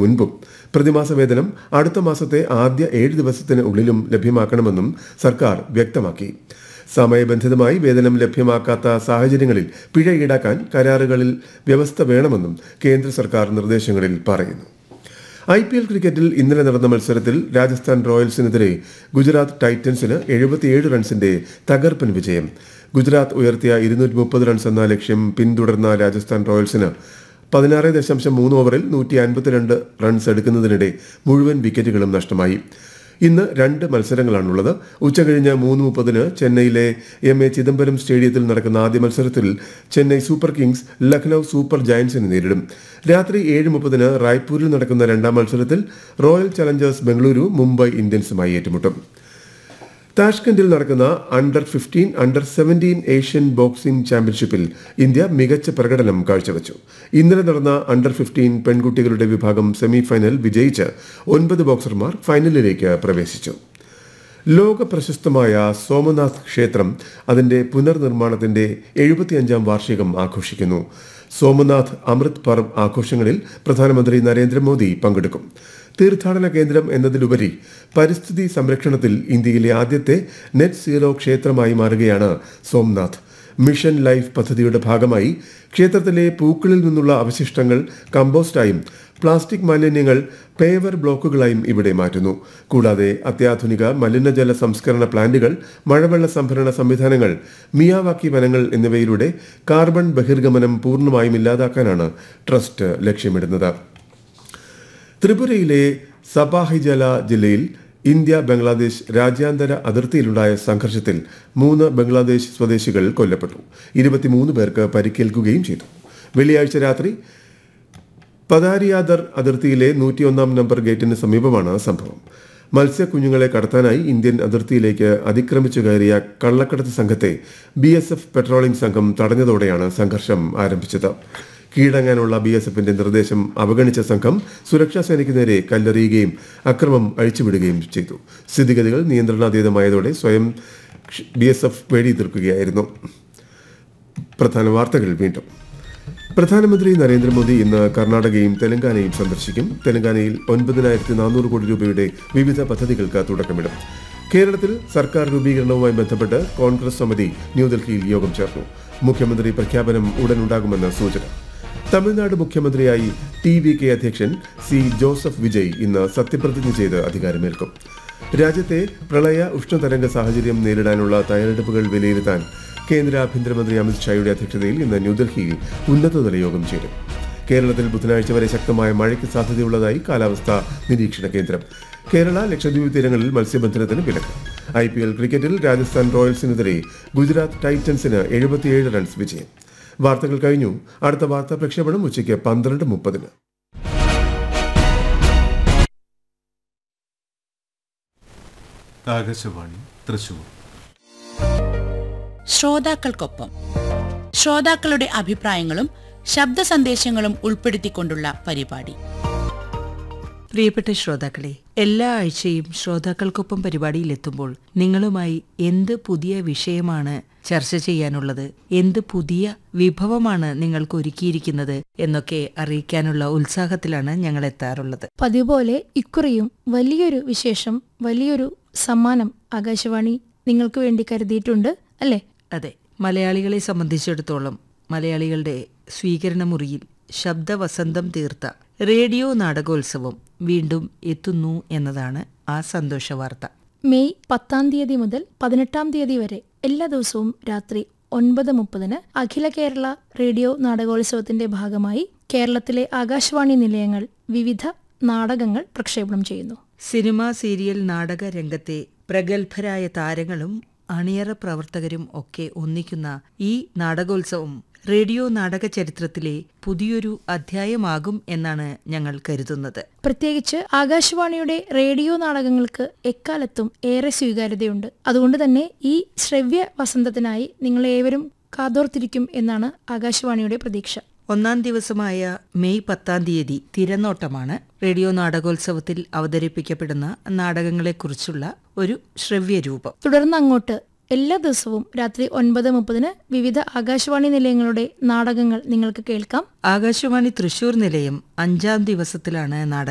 മുൻപും പ്രതിമാസ വേതനം അടുത്ത മാസത്തെ ആദ്യ ഏഴ് ദിവസത്തിന് ഉള്ളിലും ലഭ്യമാക്കണമെന്നും സർക്കാർ വ്യക്തമാക്കി സമയബന്ധിതമായി വേതനം ലഭ്യമാക്കാത്ത സാഹചര്യങ്ങളിൽ പിഴ ഈടാക്കാൻ കരാറുകളിൽ വ്യവസ്ഥ വേണമെന്നും കേന്ദ്ര സർക്കാർ നിർദ്ദേശങ്ങളിൽ പറയുന്നു ഐ പി എൽ ക്രിക്കറ്റിൽ ഇന്നലെ നടന്ന മത്സരത്തിൽ രാജസ്ഥാൻ റോയൽസിനെതിരെ ഗുജറാത്ത് ടൈറ്റൻസിന് എഴുപത്തിയേഴ് റൺസിന്റെ തകർപ്പൻ വിജയം ഗുജറാത്ത് ഉയർത്തിയ ഇരുന്നൂറ്റി മുപ്പത് റൺസ് എന്ന ലക്ഷ്യം പിന്തുടർന്ന രാജസ്ഥാൻ റോയൽസിന് പതിനാറ് ദശാംശം മൂന്ന് ഓവറിൽ നൂറ്റി അൻപത്തിരണ്ട് റൺസ് എടുക്കുന്നതിനിടെ മുഴുവൻ വിക്കറ്റുകളും നഷ്ടമായി ഇന്ന് രണ്ട് മത്സരങ്ങളാണുള്ളത് ഉച്ചകഴിഞ്ഞ് മൂന്ന് മുപ്പതിന് ചെന്നൈയിലെ എം എ ചിദംബരം സ്റ്റേഡിയത്തിൽ നടക്കുന്ന ആദ്യ മത്സരത്തിൽ Chennai Super Kings Lucknow Super ജയൻസിനെ നേരിടും രാത്രി ഏഴ് മുപ്പതിന് റായ്പൂരിൽ നടക്കുന്ന രണ്ടാം മത്സരത്തിൽ റോയൽ ചലഞ്ചേഴ്സ് ബംഗളൂരു മുംബൈ ഇന്ത്യൻസുമായി ഏറ്റുമുട്ടും താഷ്കന്റിൽ നടക്കുന്ന under fifteen under seventeen Asian boxing ചാമ്പ്യൻഷിപ്പിൽ ഇന്ത്യ മികച്ച പ്രകടനം കാഴ്ചവെച്ചു ഇന്നലെ നടന്ന അണ്ടർ ഫിഫ്റ്റീൻ പെൺകുട്ടികളുടെ വിഭാഗം സെമി ഫൈനൽ വിജയിച്ച് ഒൻപത് ബോക്സർമാർ ഫൈനലിലേക്ക് പ്രവേശിച്ചു ലോക പ്രശസ്തമായ സോമനാഥ് ക്ഷേത്രം അതിന്റെ പുനർനിർമ്മാണത്തിന്റെ എഴുപത്തിയഞ്ചാം വാർഷികം ആഘോഷിക്കുന്നു സോമനാഥ് അമൃത് പർവ് ആഘോഷങ്ങളിൽ പ്രധാനമന്ത്രി നരേന്ദ്രമോദി പങ്കെടുക്കും തീർത്ഥാടന കേന്ദ്രം എന്നതിലുപരി പരിസ്ഥിതി സംരക്ഷണത്തിൽ ഇന്ത്യയിലെ ആദ്യത്തെ നെറ്റ് സീറോ ക്ഷേത്രമായി മാറുകയാണ് സോംനാഥ് മിഷൻ ലൈഫ് പദ്ധതിയുടെ ഭാഗമായി ക്ഷേത്രത്തിലെ പൂക്കളിൽ നിന്നുള്ള അവശിഷ്ടങ്ങൾ കമ്പോസ്റ്റായും പ്ലാസ്റ്റിക് മാലിന്യങ്ങൾ പേവർ ബ്ലോക്കുകളായും ഇവിടെ മാറ്റുന്നു കൂടാതെ അത്യാധുനിക മലിനജല സംസ്കരണ പ്ലാന്റുകൾ മഴവെള്ള സംഭരണ സംവിധാനങ്ങൾ മിയാവാക്കി വനങ്ങൾ എന്നിവയിലൂടെ കാർബൺ ബഹിർഗമനം പൂർണ്ണമായും ഇല്ലാതാക്കാനാണ് ട്രസ്റ്റ് ലക്ഷ്യമിടുന്നത് ത്രിപുരയിലെ സപാഹിജല ജില്ലയിൽ ഇന്ത്യ ബംഗ്ലാദേശ് രാജ്യാന്തര അതിർത്തിയിലുണ്ടായ സംഘർഷത്തിൽ മൂന്ന് ബംഗ്ലാദേശ് സ്വദേശികൾ കൊല്ലപ്പെട്ടു ഇരുപത്തിമൂന്ന് പേർക്ക് പരിക്കേൽക്കുകയും ചെയ്തു വെള്ളിയാഴ്ച രാത്രി പതാരിയാദർ അതിർത്തിയിലെ നൂറ്റിയൊന്നാം നമ്പർ ഗേറ്റിന് സമീപമാണ് സംഭവം മത്സ്യക്കുഞ്ഞുങ്ങളെ കടത്താനായി ഇന്ത്യൻ അതിർത്തിയിലേക്ക് അതിക്രമിച്ചു കയറിയ കള്ളക്കടത്ത് സംഘത്തെ ബി എസ് എഫ് പെട്രോളിംഗ് സംഘം തടഞ്ഞതോടെയാണ് സംഘർഷം ആരംഭിച്ചത് കീഴടങ്ങാനുള്ള ബി എസ് എഫിന്റെ നിർദ്ദേശം അവഗണിച്ച സംഘം സുരക്ഷാ സേനയ്ക്ക് നേരെ കല്ലെറിയുകയും അക്രമം അഴിച്ചുവിടുകയും ചെയ്തു സ്ഥിതിഗതികൾ നിയന്ത്രണാതീതമായതോടെ സ്വയം ബി എസ് എഫ് വെടി തീർക്കുകയായിരുന്നു പ്രധാന വാർത്തകൾ വീണ്ടും പ്രധാനമന്ത്രി നരേന്ദ്രമോദി ഇന്ന് കർണാടകയും തെലങ്കാനയും സന്ദർശിക്കും തെലങ്കാനയിൽ ഒൻപതിനായിരത്തി നാനൂറ് കോടി രൂപയുടെ വിവിധ പദ്ധതികൾക്ക് തുടക്കമിടും കേരളത്തിൽ സർക്കാർ രൂപീകരണവുമായി ബന്ധപ്പെട്ട് കോൺഗ്രസ് സമിതി ന്യൂഡൽഹിയിൽ യോഗം ചേർന്നു മുഖ്യമന്ത്രി പ്രഖ്യാപനം ഉടനുണ്ടാകുമെന്ന് സൂചന തമിഴ്നാട് മുഖ്യമന്ത്രിയായി ടി വി കെ അധ്യക്ഷൻ സി ജോസഫ് വിജയ് ഇന്ന് സത്യപ്രതിജ്ഞ ചെയ്ത് അധികാരമേൽക്കും രാജ്യത്തെ പ്രളയ ഉഷ്ണതരംഗ സാഹചര്യം നേരിടാനുള്ള തയ്യാറെടുപ്പുകൾ വിലയിരുത്താൻ കേന്ദ്ര ആഭ്യന്തരമന്ത്രി അമിത്ഷായുടെ അധ്യക്ഷതയിൽ ഇന്ന് ന്യൂഡൽഹിയിൽ ഉന്നതതല യോഗം ചേരും കേരളത്തിൽ ബുധനാഴ്ച വരെ ശക്തമായ മഴയ്ക്ക് സാധ്യതയുള്ളതായി കാലാവസ്ഥാ നിരീക്ഷണ കേന്ദ്രം കേരള ലക്ഷദ്വീപ് തീരങ്ങളിൽ മത്സ്യബന്ധനത്തിന് വിലക്ക് ഐ പി എൽ ക്രിക്കറ്റിൽ രാജസ്ഥാൻ റോയൽസിനെതിരെ ഗുജറാത്ത് ടൈറ്റൻസിന് എഴുപത്തിയേഴ് റൺസ് വിജയം വാർത്തകൾ കഴിഞ്ഞു അടുത്ത വാർത്താ പ്രക്ഷേപണം ഉച്ചയ്ക്ക് പന്ത്രണ്ട് മുപ്പതിന് ആകാശവാണി തൃശൂർ ശ്രോതാക്കൾക്കൊപ്പം ശ്രോതാക്കളുടെ അഭിപ്രായങ്ങളും ശബ്ദ സന്ദേശങ്ങളും ഉൾപ്പെടുത്തിക്കൊണ്ടുള്ള പരിപാടി പ്രിയപ്പെട്ട ശ്രോതാക്കളെ എല്ലാ ആഴ്ചയും ശ്രോതാക്കൾക്കൊപ്പം പരിപാടിയിലെത്തുമ്പോൾ നിങ്ങളുമായി എന്ത് പുതിയ വിഷയമാണ് ചർച്ച ചെയ്യാനുള്ളത് എന്ത് പുതിയ വിഭവമാണ് നിങ്ങൾക്ക് ഒരുക്കിയിരിക്കുന്നത് എന്നൊക്കെ അറിയിക്കാനുള്ള ഉത്സാഹത്തിലാണ് ഞങ്ങൾ എത്താറുള്ളത് പതിവ് പോലെ ഇക്കുറിയും വലിയൊരു വിശേഷം വലിയൊരു സമ്മാനം ആകാശവാണി നിങ്ങൾക്ക് വേണ്ടി കരുതിയിട്ടുണ്ട് അല്ലേ അതെ മലയാളികളെ സംബന്ധിച്ചിടത്തോളം മലയാളികളുടെ സ്വീകരണ മുറിയിൽ ശബ്ദവസന്തം തീർത്ത റേഡിയോ നാടകോത്സവം വീണ്ടും എത്തുന്നു എന്നതാണ് ആ സന്തോഷ വാർത്ത മെയ് പത്താം തീയതി മുതൽ പതിനെട്ടാം തീയതി വരെ എല്ലാ ദിവസവും രാത്രി ഒൻപത് മുപ്പതിന് അഖില കേരള റേഡിയോ നാടകോത്സവത്തിന്റെ ഭാഗമായി കേരളത്തിലെ ആകാശവാണി നിലയങ്ങൾ വിവിധ നാടകങ്ങൾ പ്രക്ഷേപണം ചെയ്യുന്നു സിനിമ സീരിയൽ നാടക രംഗത്തെ പ്രഗത്ഭരായ താരങ്ങളും അണിയറ പ്രവർത്തകരും ഒക്കെ ഒന്നിക്കുന്ന ഈ നാടകോത്സവം റേഡിയോ നാടക ചരിത്രത്തിലെ പുതിയൊരു അധ്യായമാകും എന്നാണ് ഞങ്ങൾ കരുതുന്നത് പ്രത്യേകിച്ച് ആകാശവാണിയുടെ റേഡിയോ നാടകങ്ങൾക്ക് എക്കാലത്തും ഏറെ സ്വീകാര്യതയുണ്ട് അതുകൊണ്ട് തന്നെ ഈ ശ്രവ്യ വസന്തത്തിനായി നിങ്ങൾ ഏവരും കാതോർത്തിരിക്കും എന്നാണ് ആകാശവാണിയുടെ പ്രതീക്ഷ ഒന്നാം ദിവസമായ മെയ് പത്താം തീയതി തിരനോട്ടമാണ് റേഡിയോ നാടകോത്സവത്തിൽ അവതരിപ്പിക്കപ്പെടുന്ന നാടകങ്ങളെക്കുറിച്ചുള്ള ഒരു ശ്രവ്യരൂപം തുടർന്ന് അങ്ങോട്ട് എല്ലാ ദിവസവും രാത്രി ഒൻപത് മുപ്പതിന് വിവിധ ആകാശവാണി നിലയങ്ങളുടെ നാടകങ്ങൾ നിങ്ങൾക്ക് കേൾക്കാം ആകാശവാണി തൃശൂർ നിലയം അഞ്ചാം ദിവസത്തിലാണ് നാടകം